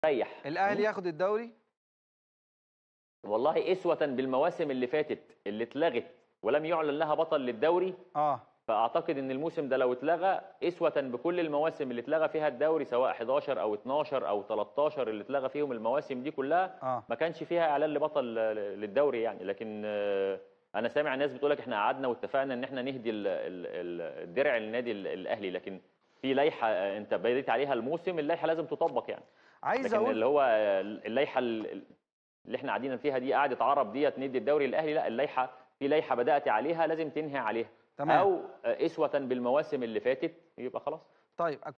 ريح الاهلي ياخد الدوري والله اسوه بالمواسم اللي فاتت اللي اتلغت ولم يعلن لها بطل للدوري اه فاعتقد ان الموسم ده لو اتلغى اسوه بكل المواسم اللي اتلغى فيها الدوري سواء 11 او 12 او 13 اللي اتلغى فيهم المواسم دي كلها اه ما كانش فيها اعلان لبطل للدوري يعني لكن آه، انا سامع ناس بتقول لك احنا قعدنا واتفقنا ان احنا نهدي ال- ال- ال- الدرع للنادي ال- الاهلي لكن في لائحه آه، انت بديت عليها الموسم اللائحه لازم تطبق يعني عايز لكن اقول اللي هو آه، اللائحه ال- اللي احنا قاعدين فيها دي قعده عرب ديت ندي الدوري الاهلي لا اللائحه في لائحه بدات عليها لازم تنهي عليها تمام او آه، اسوه بالمواسم اللي فاتت يبقى خلاص طيب